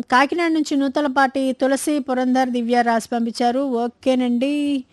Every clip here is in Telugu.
కాకినాడ నుంచి నూతలపాటి తులసి పురంధర్ దివ్య రాసి పంపించారు ఓకేనండి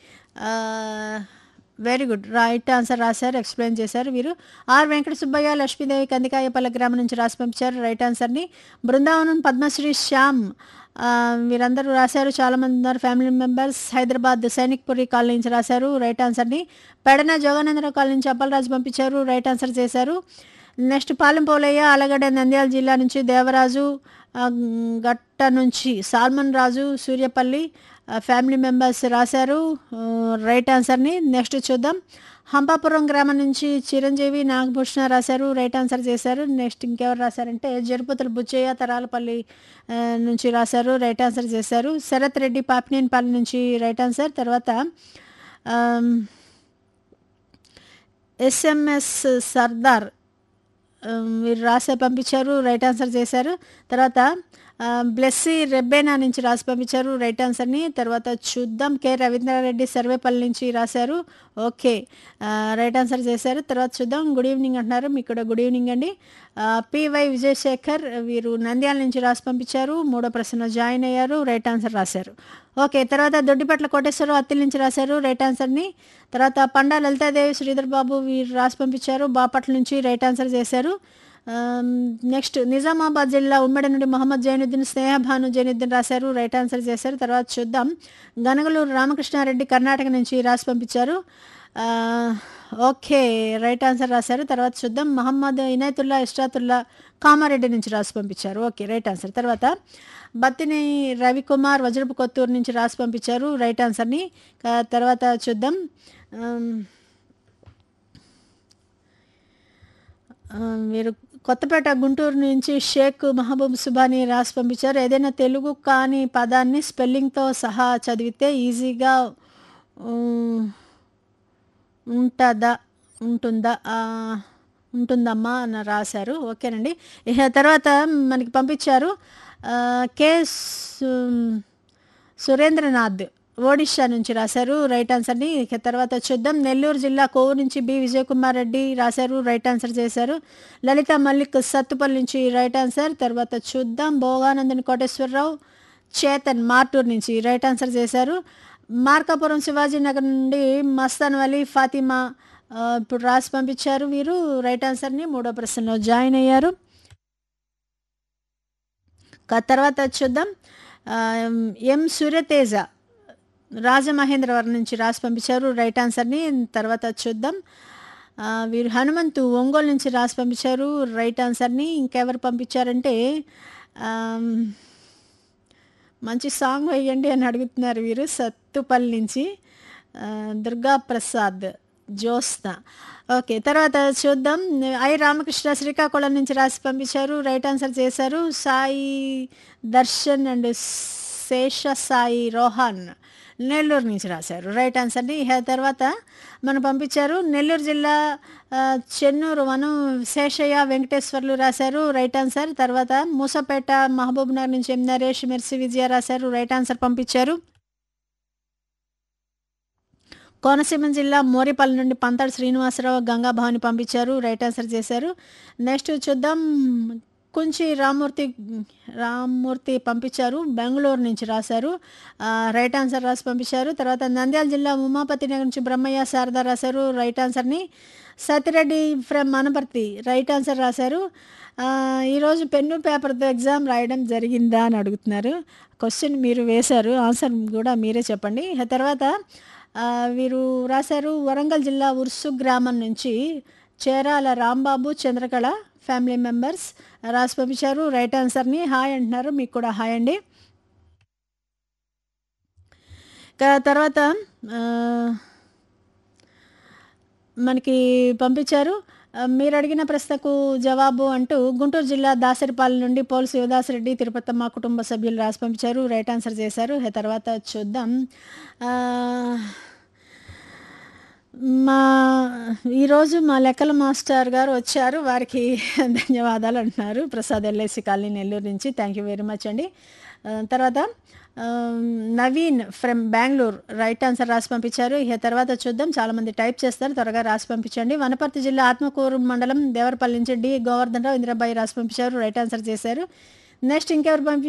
వెరీ గుడ్ రైట్ ఆన్సర్ రాశారు ఎక్స్ప్లెయిన్ చేశారు వీరు ఆర్ వెంకట సుబ్బయ్య లక్ష్మీదేవి కందికాయపల్లి గ్రామం నుంచి రాసి పంపించారు రైట్ ఆన్సర్ని బృందావనం పద్మశ్రీ శ్యామ్ ఆ, వీరందరూ రాశారు చాలామంది ఉన్నారు family members Hyderabad Sainikpuri colony నుంచి రాశారు రైట్ ఆన్సర్ని పెడన జోగానందరావు కాలనీ నుంచి అప్పలరాజు పంపించారు రైట్ ఆన్సర్ చేశారు నెక్స్ట్ పాలెం పోలయ్య అలగడ్డ నంద్యాల జిల్లా నుంచి దేవరాజు ఆ, గట్ట నుంచి సాల్మన్ రాజు సూర్యపల్లి ఆ, ఫ్యామిలీ మెంబర్స్ రాశారు ఆ, రైట్ ఆన్సర్ని నెక్స్ట్ చూద్దాం హంపాపురం గ్రామం నుంచి చిరంజీవి నాగభూషణ రాశారు రైట్ ఆన్సర్ చేశారు నెక్స్ట్ ఇంకెవరు రాశారంటే జరుపతుల బుచ్చయ్య తరాలపల్లి ఆ, నుంచి రాశారు రైట్ ఆన్సర్ చేశారు శరత్ రెడ్డి పాపినేనిపల్లి నుంచి రైట్ ఆన్సర్ తర్వాత ఆమ్, ఎస్ఎంఎస్ సర్దార్ ఆ, మీరు రాసే పంపించారు రైట్ ఆన్సర్ చేశారు తర్వాత ఆ, బ్లెస్సీ రెబ్బేనా నుంచి రాసి పంపించారు రైట్ ఆన్సర్ని తర్వాత చూద్దాం కె రవీంద్రారెడ్డి సర్వేపల్లి నుంచి రాశారు ఓకే ఆ, రైట్ ఆన్సర్ చేశారు తర్వాత చూద్దాం గుడ్ ఈవినింగ్ అంటున్నారు మీకు కూడా గుడ్ ఈవినింగ్ అండి ఆ, పివై విజయశేఖర్ వీరు నంద్యాల నుంచి రాసి పంపించారు మూడో ప్రశ్న జాయిన్ అయ్యారు రైట్ ఆన్సర్ రాశారు ఓకే తర్వాత దొడ్డిపట్ల కోటేశ్వరరావు అత్తిల్ నుంచి రాశారు రైట్ ఆన్సర్ని తర్వాత పండా లలితాదేవి శ్రీధర్ బాబు వీరు రాసి పంపించారు బాపట్ల నుంచి రైట్ ఆన్సర్ చేశారు ఆమ్, నెక్స్ట్ నిజామాబాద్ జిల్లా ఉమ్మడి నుండి మొహమ్మద్ జైనుద్దీన్ స్నేహభాను జైనుద్దీన్ రాశారు రైట్ ఆన్సర్ చేశారు తర్వాత చూద్దాం గనగలూరు రామకృష్ణారెడ్డి కర్ణాటక నుంచి రాసి పంపించారు ఆ, ఓకే రైట్ ఆన్సర్ రాశారు తర్వాత చూద్దాం మహమ్మద్ ఇనాయతుల్లా ఇష్టాతుల్లా కామారెడ్డి నుంచి రాసి పంపించారు ఓకే రైట్ ఆన్సర్ తర్వాత బత్తిని రవికుమార్ వజ్రపు కొత్తూరు నుంచి రాసి పంపించారు రైట్ ఆన్సర్ని ఆ, తర్వాత చూద్దాం ఆమ్, ఆ, మీరు కొత్తపేట గుంటూరు నుంచి షేక్ మహబూబ్ సుబాని రాసి పంపించారు ఏదైనా తెలుగు కాని పదాన్ని స్పెల్లింగ్తో సహా చదివితే ఈజీగా ఉమ్, ఉంటుందా ఉంటుందా ఆ, ఉంటుందమ్మా అని రాశారు ఓకేనండి ఇక తర్వాత మనకి పంపించారు ఆ, కె సు- సురేంద్రనాథ్ ఒడిషా నుంచి రాశారు రైట్ ఆన్సర్ని ఇక తర్వాత చూద్దాం నెల్లూరు జిల్లా కోవూరు నుంచి బి విజయకుమార్ రెడ్డి రాశారు రైట్ ఆన్సర్ చేశారు లలిత మల్లిక్ సత్తుపల్లి నుంచి రైట్ ఆన్సర్ తర్వాత చూద్దాం భోగానందని కోటేశ్వరరావు చేతన్ మార్టూర్ నుంచి రైట్ ఆన్సర్ చేశారు మార్కాపురం శివాజీ నగర్ నుండి మస్తాన్ వలీ ఫాతిమా ఆ, ఇప్పుడు రాసి పంపించారు వీరు రైట్ ఆన్సర్ని మూడో ప్రశ్నలో జాయిన్ అయ్యారు క- తర్వాత చూద్దాం ఆ, ఎం సూర్యతేజ రాజమహేంద్రవరం నుంచి రాసి పంపించారు రైట్ ఆన్సర్ని తర్వాత చూద్దాం ఆ, వీరు హనుమంతు ఒంగోలు నుంచి రాసి పంపించారు రైట్ ఆన్సర్ని ఇంకెవరు పంపించారంటే ఆమ్, మంచి సాంగ్ వేయండి అని అడుగుతున్నారు వీరు సత్తుపల్లి నుంచి ఆ, దుర్గా ప్రసాద్ జ్యోత్స్న ఓకే తర్వాత చూద్దాం ఐ రామకృష్ణ శ్రీకాకుళం నుంచి రాసి పంపించారు రైట్ ఆన్సర్ చేశారు సాయి దర్శన్ అండ్ శేష సాయి రోహన్ నెల్లూరు నుంచి రాశారు రైట్ ఆన్సర్ని ఇక తర్వాత మనం పంపించారు నెల్లూరు జిల్లా ఆ, చెన్నూరు వనం శేషయ్య వెంకటేశ్వర్లు రాశారు రైట్ ఆన్సర్ తర్వాత మూసపేట మహబూబ్ నగర్ నుంచి ఎం నరేష్ మెర్సి విజయ రాశారు రైట్ ఆన్సర్ పంపించారు కోనసీమ జిల్లా మోరిపల్లి నుండి పంతాడు శ్రీనివాసరావు గంగాభావని పంపించారు రైట్ ఆన్సర్ చేశారు నెక్స్ట్ చూద్దాం కుంచి రామ్మూర్తి రామ్మూర్తి పంపించారు బెంగళూరు నుంచి రాశారు ఆ, రైట్ ఆన్సర్ రాసి పంపించారు తర్వాత నంద్యాల జిల్లా ఉమాపతి నగర్ నుంచి బ్రహ్మయ్య శారద రాశారు రైట్ ఆన్సర్ని Sathireddy from Manaparthi right answer రాశారు ఆ, ఈరోజు పెన్ను పేపర్తో ఎగ్జామ్ రాయడం జరిగిందా అని అడుగుతున్నారు క్వశ్చన్ మీరు వేశారు ఆన్సర్ కూడా మీరే చెప్పండి ఆ తర్వాత ఆ, వీరు రాశారు వరంగల్ జిల్లా ఉర్సు గ్రామం నుంచి చేరాల రాంబాబు చంద్రకళ ఫ్యామిలీ మెంబర్స్ రాసి పంపించారు రైట్ ఆన్సర్ని హాయ్ అంటున్నారు మీకు కూడా హాయ్ అండి ఇక తర్వాత ఆ, మనకి పంపించారు ఆ, మీరు అడిగిన ప్రశ్నకు జవాబు అంటూ గుంటూరు జిల్లా దాసరిపాలెం నుండి పోల్ శివదాసరెడ్డి తిరుపతమ్మ కుటుంబ సభ్యులు రాసి పంపించారు రైట్ ఆన్సర్ చేశారు ఆ తర్వాత చూద్దాం ఆ, మా ఈరోజు మా లెక్కల మాస్టర్ గారు వచ్చారు వారికి ధన్యవాదాలు అంటున్నారు ప్రసాద్ ఎల్ఐసి కాలనీ నెల్లూరు నుంచి థ్యాంక్ యూ వెరీ మచ్ అండి ఆ, తర్వాత ఆ, Naveen from Bengaluru right answer రాసి పంపించారు ఇక తర్వాత చూద్దాం చాలామంది టైప్ చేస్తారు త్వరగా రాసి పంపించండి వనపర్తి జిల్లా ఆత్మకూరు మండలం దేవరపల్లి నుంచి డి గోవర్ధన్ రావు ఇంద్రబాయి రాసి పంపించారు రైట్ ఆన్సర్ చేశారు నెక్స్ట్ ఇంకెవరు పంపి